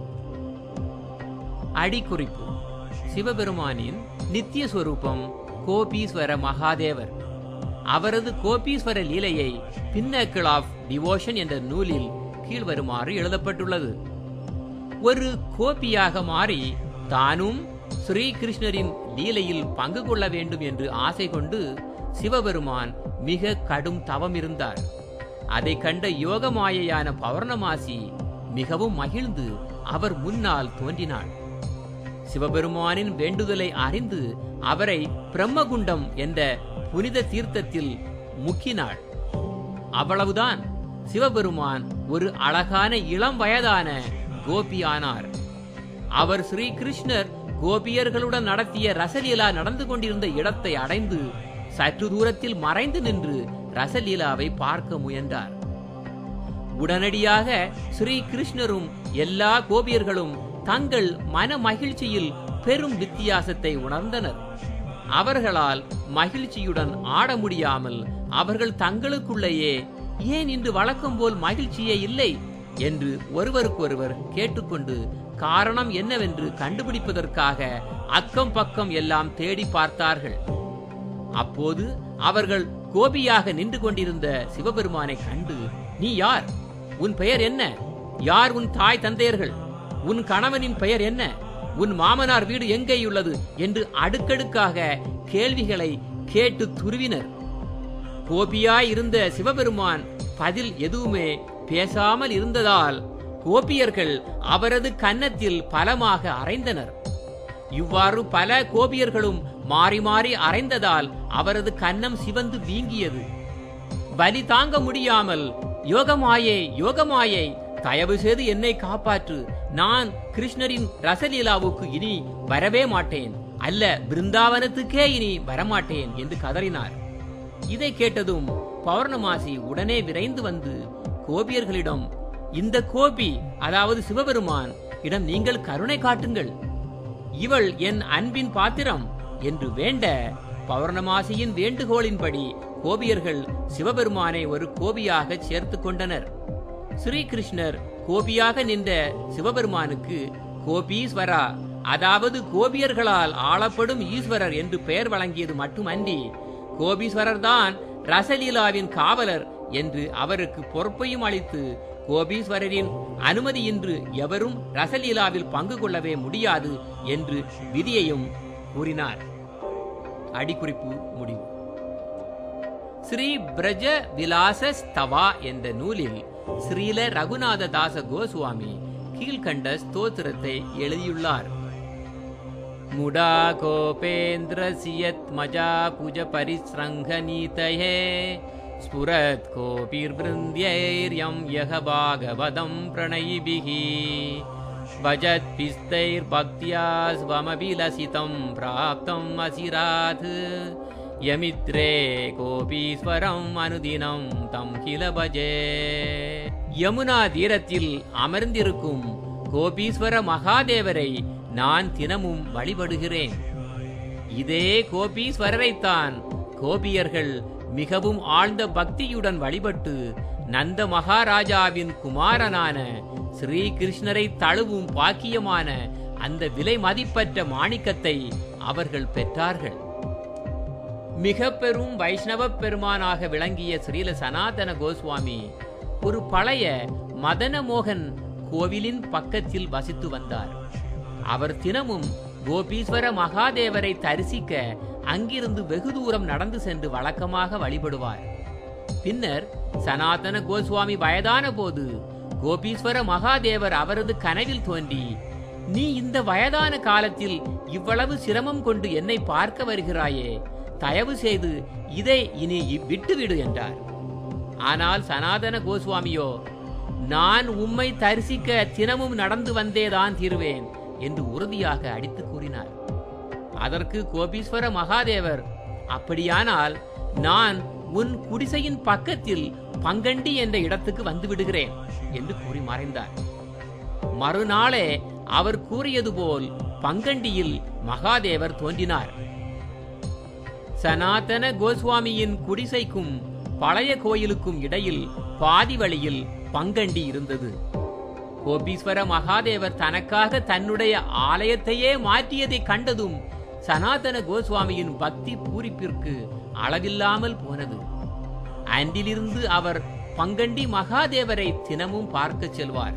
அடிக்குறிப்பு சிவபெருமானின் நித்திய சொரூபம் கோபீஸ்வர மகாதேவர் அவரது கோபீஸ்வர லீலையை பின்னக்கிள் ஆஃப் டிவோஷன் என்ற நூலில் கீழ்வருமாறு எழுதப்பட்டுள்ளது ஒரு கோபியாக மாறி தானும் ஸ்ரீகிருஷ்ணரின் லீலையில் பங்கு கொள்ள வேண்டும் என்று ஆசை கொண்டு சிவபெருமான் மிக கடும் தவம் இருந்தார் அதை கண்ட யோகமாயையான பௌர்ணமாசி மிகவும் மகிழ்ந்து அவர் முன்னால் தோன்றினாள் சிவபெருமானின் வேண்டுதலை அறிந்து அவரை பிரம்மகுண்டம் என்ற புனித தீர்த்தத்தில் முக்கினாள் அவ்வளவுதான் சிவபெருமான் ஒரு அழகான இளம் வயதான கோபி ஆனார் அவர் ஸ்ரீ கிருஷ்ணர் கோபியர்களுடன் நடத்திய ரசலீலா நடந்து கொண்டிருந்த இடத்தை அடைந்து சற்று தூரத்தில் மறைந்து நின்று ரசலீலாவை பார்க்க முயன்றார் உடனடியாக ஸ்ரீ கிருஷ்ணரும் எல்லா கோபியர்களும் தங்கள் மன மகிழ்ச்சியில் பெரும் வித்தியாசத்தை உணர்ந்தனர் அவர்களால் மகிழ்ச்சியுடன் ஆட முடியாமல் அவர்கள் தங்களுக்குள்ளேயே ஏன் இன்று வழக்கம் போல் மகிழ்ச்சியே இல்லை என்று ஒருவருக்கொருவர் கேட்டுக்கொண்டு காரணம் என்னவென்று கண்டுபிடிப்பதற்காக அக்கம் பக்கம் எல்லாம் தேடி பார்த்தார்கள் அப்போது அவர்கள் கோபியாக நின்று கொண்டிருந்த சிவபெருமானை கண்டு நீ யார் உன் பெயர் என்ன யார் உன் தாய் தந்தையர்கள் உன் கணவனின் பெயர் என்ன உன் மாமனார் வீடு எங்கேயுள்ளது என்று அடுக்கடுக்காக கேள்விகளை கேட்டு துருவினர் கோபியாய் இருந்த சிவபெருமான் பதில் எதுவுமே பேசாமல் இருந்ததால் கோபியர்கள் அவரது கன்னத்தில் பலமாக அறைந்தனர் இவ்வாறு பல கோபியர்களும் மாறி மாறி அறைந்ததால் அவரது கன்னம் சிவந்து வீங்கியது வலி தாங்க முடியாமல் யோகமாயே யோகமாயே தயவு செய்து என்னை காப்பாற்று நான் கிருஷ்ணரின் ரசலீலாவுக்கு இனி வரவே மாட்டேன் அல்ல பிருந்தாவனத்துக்கே இனி வரமாட்டேன் என்று கதறினார் இதை கேட்டதும் பௌர்ணமாசி உடனே விரைந்து வந்து கோபியர்களிடம் இந்த கோபி அதாவது சிவபெருமான் இடம் நீங்கள் கருணை காட்டுங்கள் இவள் என் அன்பின் பாத்திரம் என்று வேண்ட பௌர்ணமாசியின் வேண்டுகோளின்படி கோபியர்கள் சிவபெருமானை ஒரு கோபியாக சேர்த்து கொண்டனர் ஸ்ரீகிருஷ்ணர் கோபியாக நின்ற சிவபெருமானுக்கு கோபீஸ்வரா அதாவது கோபியர்களால் ஆளப்படும் ஈஸ்வரர் என்று பெயர் வழங்கியது மட்டுமன்றி கோபீஸ்வரர் தான் ரசலீலாவின் காவலர் என்று அவருக்கு பொறுப்பையும் அளித்து கோபீஸ்வரரின் அனுமதியின்றி எவரும் ரசலீலாவில் பங்கு கொள்ளவே முடியாது என்று விதியையும் கூறினார் அடிக்குறிப்பு முடிவு ஸ்ரீ பிரஜ விலாச ஸ்தவா என்ற நூலில் ஸ்ரீல ரகுநாத தாச கோஸ்வாமி கீழ்கண்ட ஸ்தோத்திரத்தை எழுதியுள்ளார் முடா கோபேந்திரசியத் மஜா புஜ பரிஸ்ரங்கநீதயே ஸ்புரத் கோபிர்பிருந்தியைர்யம் யக பாகவதம் பிரணயிபிः भजत् पिस्तैर्भक्त्या स्वमभिलसितं प्राप्तम् असिरात् यमित्रे கோபீஸ்வரம் அனுதினம் தம் கில பஜே யமுனா தீரத்தில் அமர்ந்திருக்கும் கோபீஸ்வர மகாதேவரை நான் தினமும் வழிபடுகிறேன் இதே கோபீஸ்வரரைத்தான் கோபியர்கள் மிகவும் ஆழ்ந்த பக்தியுடன் வழிபட்டு நந்த மகாராஜாவின் குமாரனான ஸ்ரீ கிருஷ்ணரை தழுவும் பாக்கியமான அந்த விலை மதிப்பற்ற மாணிக்கத்தை அவர்கள் பெற்றார்கள் மிக பெரும் வைஷ்ணவ பெருமானாக விளங்கிய ஸ்ரீல சனாதன கோஸ்வாமி ஒரு பழைய மதனமோகன் கோவிலின் பக்கத்தில் வசித்து வந்தார் அவர் தினமும் கோபீஸ்வர மகாதேவரை தரிசிக்க அங்கிருந்து வெகு தூரம் நடந்து சென்று வழக்கமாக வழிபடுவார் பின்னர் சனாதன கோஸ்வாமி வயதான போது கோபீஸ்வர மகாதேவர் அவரது கனவில் தோன்றி நீ இந்த வயதான காலத்தில் இவ்வளவு சிரமம் கொண்டு என்னை பார்க்க வருகிறாயே தயவு செய்து இதை இனி விட்டுவிடு என்றார் ஆனால் சனாதன கோஸ்வாமியோ நான் உம்மை தரிசிக்க தினமும் நடந்து வந்தேதான் தீருவேன் என்று உறுதியாக அடித்து கூறினார் அதற்கு கோபீஸ்வர மகாதேவர் அப்படியானால் நான் உன் குடிசையின் பக்கத்தில் பங்கண்டி என்ற இடத்துக்கு வந்து விடுகிறேன் என்று கூறி மறைந்தார் மறுநாளே அவர் கூறியது போல் பங்கண்டியில் மகாதேவர் தோன்றினார் சனாதன கோஸ்வாமியின் குடிசைக்கும் பழைய கோயிலுக்கும் இடையில் பாதி வழியில் பங்கண்டி இருந்தது கோபீஸ்வர மகாதேவர் தனக்காக தன்னுடைய ஆலயத்தையே மாற்றியதை கண்டதும் சனாதன கோஸ்வாமியின் பக்தி பூரிப்பிற்கு அளவில்லாமல் போனது அன்றிலிருந்து அவர் பங்கண்டி மகாதேவரை தினமும் பார்க்க செல்வார்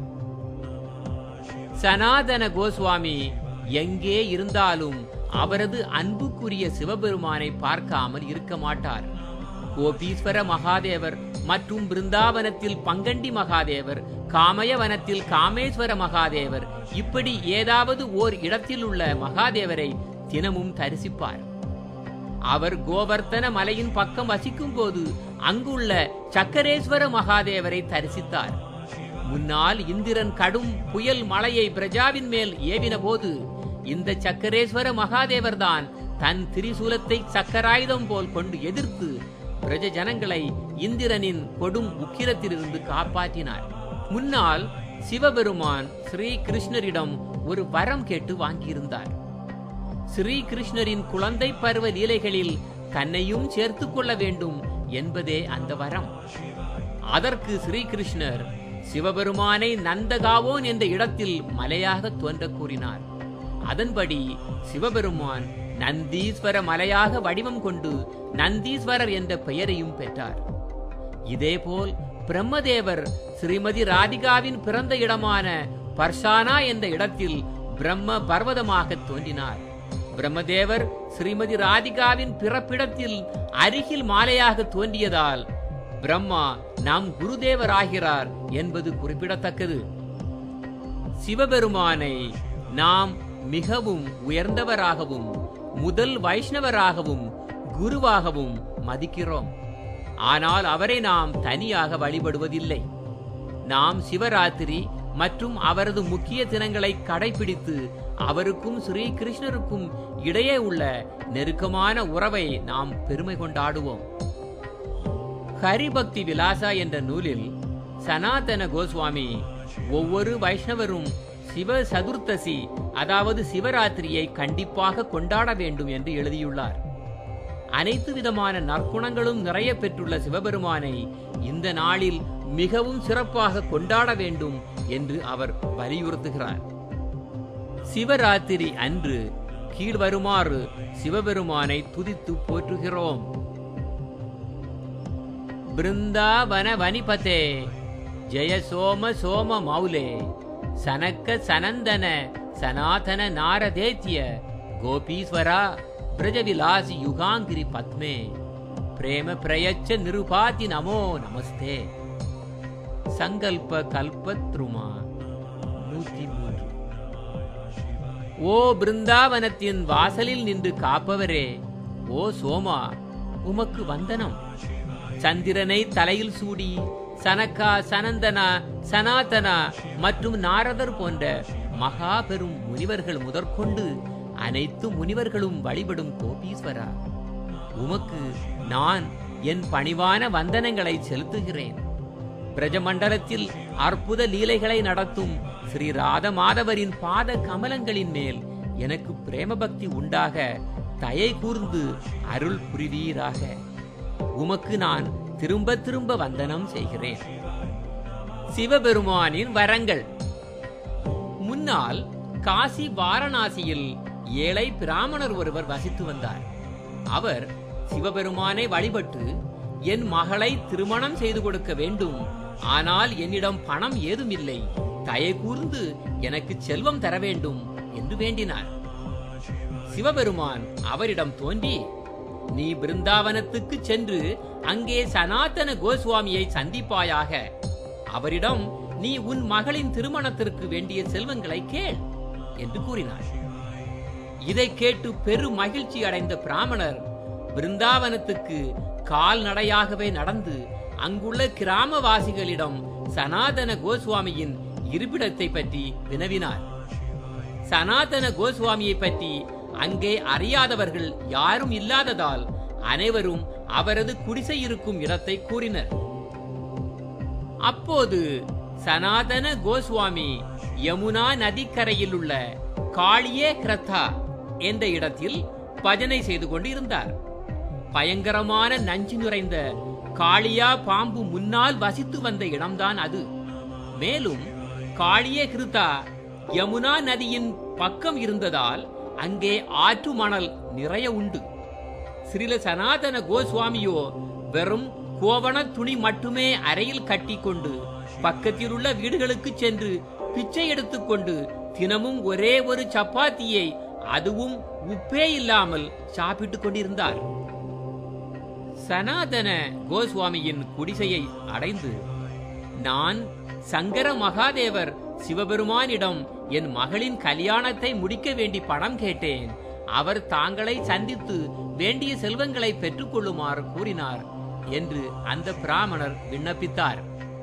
சனாதன கோஸ்வாமி எங்கே இருந்தாலும் அவரது அன்புக்குரிய சிவபெருமானை பார்க்காமல் இருக்க மாட்டார் கோபீஸ்வர மகாதேவர் மற்றும் பிருந்தாவனத்தில் பங்கண்டி மகாதேவர் காமயவனத்தில் காமேஸ்வர மகாதேவர் இப்படி ஏதாவது ஓர் இடத்தில் உள்ள மகாதேவரை தினமும் தரிசிப்பார் அவர் கோவர்த்தன மலையின் பக்கம் வசிக்கும் போது அங்குள்ள சக்கரேஸ்வர மகாதேவரை தரிசித்தார் முன்னால் இந்திரன் கடும் புயல் மலையை பிரஜாவின் மேல் ஏவின போது இந்த சக்கரேஸ்வர மகாதேவர் தான் தன் திரிசூலத்தை சக்கராயுதம் போல் கொண்டு எதிர்த்து பிரஜ ஜனங்களை இந்திரனின் கொடும் உக்கிரத்திலிருந்து காப்பாற்றினார் முன்னால் சிவபெருமான் ஸ்ரீ கிருஷ்ணரிடம் ஒரு வரம் கேட்டு வாங்கியிருந்தார் ஸ்ரீ கிருஷ்ணரின் குழந்தை பருவ லீலைகளில் தன்னையும் சேர்த்துக் கொள்ள வேண்டும் என்பதே அந்த வரம் அதற்கு ஸ்ரீகிருஷ்ணர் சிவபெருமானை நந்தகாவோன் என்ற இடத்தில் மலையாக தோன்ற கூறினார் அதன்படி சிவபெருமான் நந்தீஸ்வர மலையாக வடிவம் கொண்டு நந்தீஸ்வரர் என்ற பெயரையும் பெற்றார் இதேபோல் பிரம்மதேவர் ஸ்ரீமதி ராதிகாவின் பிறந்த இடமான பர்ஷானா என்ற இடத்தில் பிரம்ம பர்வதமாக தோன்றினார் பிரம்மதேவர் ஸ்ரீமதி ராதிகாவின் பிறப்பிடத்தில் அருகில் மாலையாக தோன்றியதால் பிரம்மா நம் குருதேவர் ஆகிறார் என்பது குறிப்பிடத்தக்கது சிவபெருமானை நாம் மிகவும் உயர்ந்தவராகவும் முதல் வைஷ்ணவராகவும் குருவாகவும் மதிக்கிறோம் ஆனால் அவரை நாம் தனியாக வழிபடுவதில்லை நாம் சிவராத்திரி மற்றும் அவரது முக்கிய தினங்களை கடைபிடித்து அவருக்கும் ஸ்ரீ கிருஷ்ணருக்கும் இடையே உள்ள நெருக்கமான உறவை நாம் பெருமை கொண்டாடுவோம் ஹரிபக்தி விலாசா என்ற நூலில் சனாதன கோஸ்வாமி ஒவ்வொரு வைஷ்ணவரும் சிவ சதுர்த்தசி அதாவது சிவராத்திரியை கண்டிப்பாக கொண்டாட வேண்டும் என்று எழுதியுள்ளார் அனைத்து விதமான நற்குணங்களும் நிறைய பெற்றுள்ள சிவபெருமானை இந்த நாளில் மிகவும் சிறப்பாக கொண்டாட வேண்டும் என்று அவர் வலியுறுத்துகிறார் சிவராத்திரி அன்று கீழ் வருமாறு சிவபெருமானை துதித்து போற்றுகிறோம் பிருந்தாவன வனிபதே ஜெய சோம சோம மௌலே சனக்க சனந்தன சனாதன நாரதேத்திய கோபீஸ்வரா பிரஜவிலாசி யுகாங்கிரி பத்மே பிரேம பிரயச்ச நிருபாதி நமோ நமஸ்தே சங்கல்ப கல்பத்ருமா நூற்றி மூன்று ஓ பிருந்தாவனத்தின் வாசலில் நின்று காப்பவரே ஓ சோமா உமக்கு வந்தனம் சந்திரனை தலையில் சூடி சனக்கா சனந்தனா சனாதனா மற்றும் நாரதர் போன்ற மகா பெரும் முனிவர்கள் முதற்கொண்டு அனைத்து முனிவர்களும் வழிபடும் கோபீஸ்வரா உமக்கு நான் என் பணிவான வந்தனங்களை செலுத்துகிறேன் பிரஜமண்டலத்தில் அற்புத லீலைகளை நடத்தும் ஸ்ரீ ராத மாதவரின் பாத கமலங்களின் மேல் எனக்கு பிரேம பக்தி உண்டாக தயை கூர்ந்து அருள் புரிவீராக உமக்கு நான் திரும்ப திரும்ப வந்தனம் செய்கிறேன் சிவபெருமானின் வரங்கள் முன்னால் காசி வாரணாசியில் ஏழை பிராமணர் ஒருவர் வசித்து வந்தார் அவர் சிவபெருமானை வழிபட்டு என் மகளை திருமணம் செய்து கொடுக்க வேண்டும் ஆனால் என்னிடம் பணம் ஏதுமில்லை தயை கூர்ந்து எனக்கு செல்வம் தர வேண்டும் என்று வேண்டினார் சிவபெருமான் அவரிடம் தோன்றி நீ பிருந்தாவனத்துக்கு சென்று அங்கே சனாதன கோஸ்வாமியை சந்திப்பாயாக அவரிடம் நீ உன் மகளின் திருமணத்திற்கு வேண்டிய செல்வங்களை கேள் என்று கூறினார் இதை கேட்டு பெரு மகிழ்ச்சி அடைந்த பிராமணர் பிருந்தாவனத்துக்கு கால்நடையாகவே நடந்து அங்குள்ள கிராமவாசிகளிடம் சனாதன கோஸ்வாமியின் இருப்பிடத்தை பற்றி வினவினார் சனாதன கோஸ்வாமியை பற்றி அங்கே அறியாதவர்கள் யாரும் இல்லாததால் அனைவரும் அவரது குடிசை இருக்கும் இடத்தை கூறினர் அப்போது சனாதன கோஸ்வாமி யமுனா நதிக்கரையில் உள்ள காளியே கிரத்தா என்ற இடத்தில் பஜனை செய்து கொண்டிருந்தார் பயங்கரமான நஞ்சு நிறைந்த காளியா பாம்பு முன்னால் வசித்து வந்த இடம்தான் அது மேலும் காளியே கிருத்தா யமுனா நதியின் பக்கம் இருந்ததால் அங்கே ஆற்று மணல் நிறைய உண்டு ஸ்ரீல சனாதன கோஸ்வாமியோ வெறும் கோவண துணி மட்டுமே அறையில் கட்டிக்கொண்டு பக்கத்தில் உள்ள வீடுகளுக்கு சென்று பிச்சை எடுத்துக்கொண்டு தினமும் ஒரே ஒரு சப்பாத்தியை அதுவும் உப்பே இல்லாமல் சாப்பிட்டுக் கொண்டிருந்தார் சனாதன கோஸ்வாமியின் குடிசையை அடைந்து நான் சங்கர மகாதேவர் சிவபெருமானிடம் என் மகளின் கல்யாணத்தை முடிக்க வேண்டி பணம் கேட்டேன் அவர் தாங்களை சந்தித்து வேண்டிய செல்வங்களை பெற்றுக்கொள்ளுமாறு கூறினார் என்று அந்த பிராமணர் விண்ணப்பித்தார்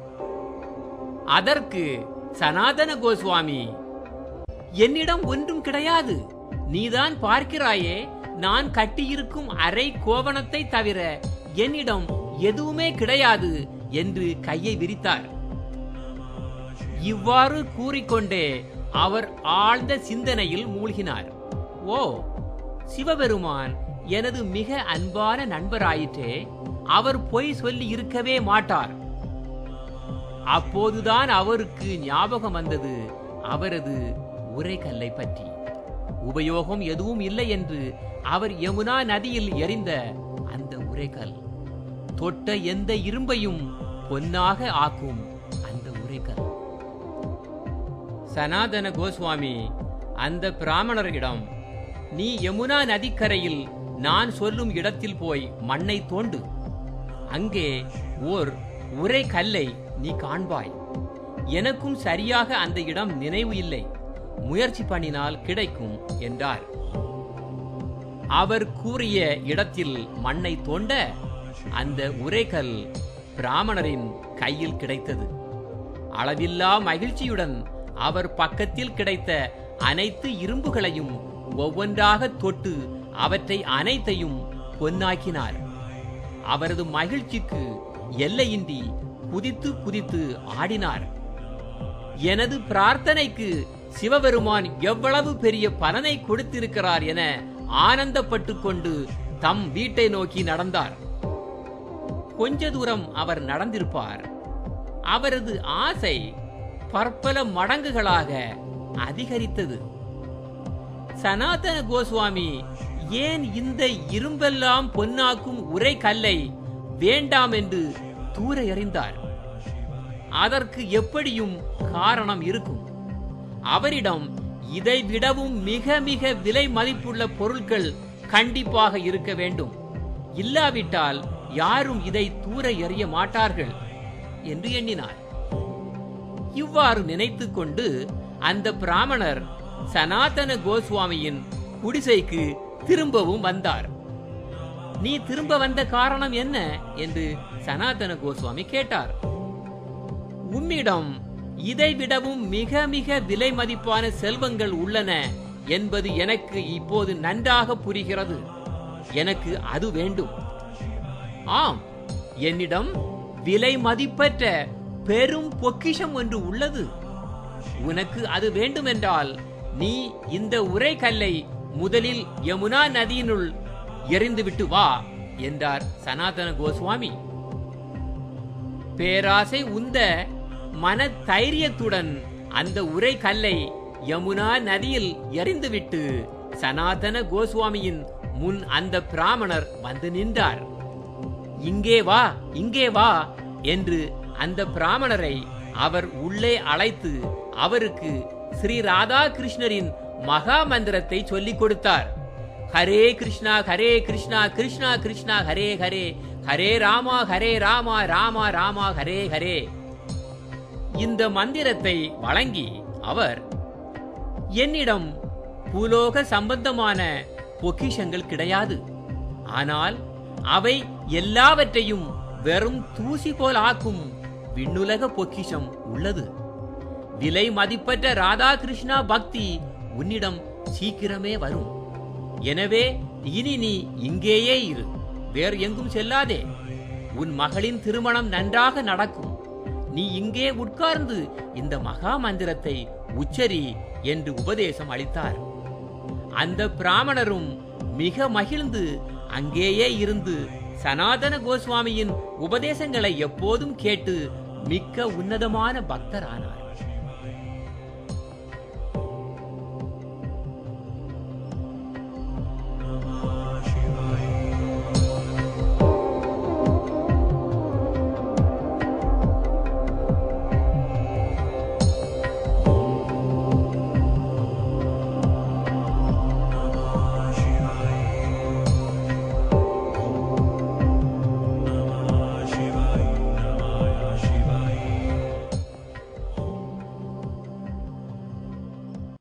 அதற்கு சனாதன கோஸ்வாமி என்னிடம் ஒன்றும் கிடையாது நீதான் பார்க்கிறாயே நான் கட்டியிருக்கும் அரை கோவணத்தை தவிர என்னிடம் எதுவுமே கிடையாது என்று கையை விரித்தார் இவ்வாறு கூறிக்கொண்டே அவர் ஆழ்ந்த சிந்தனையில் மூழ்கினார் ஓ சிவபெருமான் எனது மிக அன்பான நண்பராயிற்றே அவர் பொய் சொல்லி இருக்கவே மாட்டார் அப்போதுதான் அவருக்கு ஞாபகம் வந்தது அவரது உரைக்கல்லை பற்றி உபயோகம் எதுவும் இல்லை என்று அவர் யமுனா நதியில் எறிந்த அந்த உரைக்கல் தொட்ட எந்த இரும்பையும் பொன்னாக ஆக்கும் அந்த உரைக்கல் சனாதன கோஸ்வாமி அந்த பிராமணரிடம் நீ யமுனா நதிக்கரையில் நான் சொல்லும் இடத்தில் போய் மண்ணை தோண்டு அங்கே ஓர் உரை கல்லை நீ காண்பாய் எனக்கும் சரியாக அந்த இடம் நினைவு இல்லை முயற்சி பண்ணினால் கிடைக்கும் என்றார் அவர் கூறிய இடத்தில் மண்ணை தோண்ட அந்த உரைகல் பிராமணரின் கையில் கிடைத்தது அளவில்லா மகிழ்ச்சியுடன் அவர் பக்கத்தில் கிடைத்த அனைத்து இரும்புகளையும் ஒவ்வொன்றாக தொட்டு அவற்றை அனைத்தையும் பொன்னாக்கினார் அவரது மகிழ்ச்சிக்கு எல்லையின்றி குதித்து குதித்து ஆடினார் எனது பிரார்த்தனைக்கு சிவபெருமான் எவ்வளவு பெரிய பலனை கொடுத்திருக்கிறார் என ஆனந்தப்பட்டு கொண்டு தம் வீட்டை நோக்கி நடந்தார் கொஞ்ச தூரம் அவர் நடந்திருப்பார் அவரது ஆசை பற்பல மடங்குகளாக அதிகரித்தது சனாதன கோஸ்வாமி ஏன் இந்த இரும்பெல்லாம் பொன்னாக்கும் உரை கல்லை வேண்டாம் என்று தூர எறிந்தார் அதற்கு எப்படியும் காரணம் இருக்கும் அவரிடம் இதை விடவும் மிக மிக விலை மதிப்புள்ள பொருட்கள் கண்டிப்பாக இருக்க வேண்டும் இல்லாவிட்டால் யாரும் இதை தூர எறிய மாட்டார்கள் என்று எண்ணினார் இவ்வாறு நினைத்துக் கொண்டு அந்த பிராமணர் சனாதன கோஸ்வாமியின் குடிசைக்கு திரும்பவும் வந்தார் நீ திரும்ப வந்த காரணம் என்ன என்று சனாதன கோஸ்வாமி கேட்டார் உம்மிடம் இதை விடவும் மிக மிக விலை மதிப்பான செல்வங்கள் உள்ளன என்பது எனக்கு இப்போது நன்றாக புரிகிறது எனக்கு அது வேண்டும் ஆம் என்னிடம் விலை மதிப்பற்ற பெரும் பொக்கிஷம் ஒன்று உள்ளது உனக்கு அது வேண்டுமென்றால் நீ இந்த உரை கல்லை முதலில் யமுனா நதியினுள் எறிந்துவிட்டு வா என்றார் சனாதன கோஸ்வாமி பேராசை உந்த மன தைரியத்துடன் அந்த உரை கல்லை யமுனா நதியில் எறிந்துவிட்டு சனாதன கோஸ்வாமியின் முன் அந்த பிராமணர் வந்து நின்றார் இங்கே வா இங்கே வா என்று அந்த பிராமணரை அவர் உள்ளே அழைத்து அவருக்கு ஸ்ரீ ராதாகிருஷ்ணரின் மகா மந்திரத்தை சொல்லிக் கொடுத்தார் ஹரே கிருஷ்ணா ஹரே கிருஷ்ணா கிருஷ்ணா கிருஷ்ணா ஹரே ஹரே ஹரே ராமா ஹரே ராமா ராமா ராமா ஹரே ஹரே இந்த மந்திரத்தை வழங்கி அவர் என்னிடம் பூலோக சம்பந்தமான பொக்கிஷங்கள் கிடையாது ஆனால் அவை எல்லாவற்றையும் வெறும் தூசி போல் ஆக்கும் விண்ணுலக பொக்கிஷம் உள்ளது விலை மதிப்பற்ற ராதாகிருஷ்ணா பக்தி உன்னிடம் சீக்கிரமே வரும் எனவே இனி நீ இங்கேயே இரு வேறு எங்கும் செல்லாதே உன் மகளின் திருமணம் நன்றாக நடக்கும் நீ இங்கே உட்கார்ந்து இந்த மகா மந்திரத்தை உச்சரி என்று உபதேசம் அளித்தார் அந்த பிராமணரும் மிக மகிழ்ந்து அங்கேயே இருந்து சனாதன கோஸ்வாமியின் உபதேசங்களை எப்போதும் கேட்டு மிக்க உன்னதமான பக்தரானார்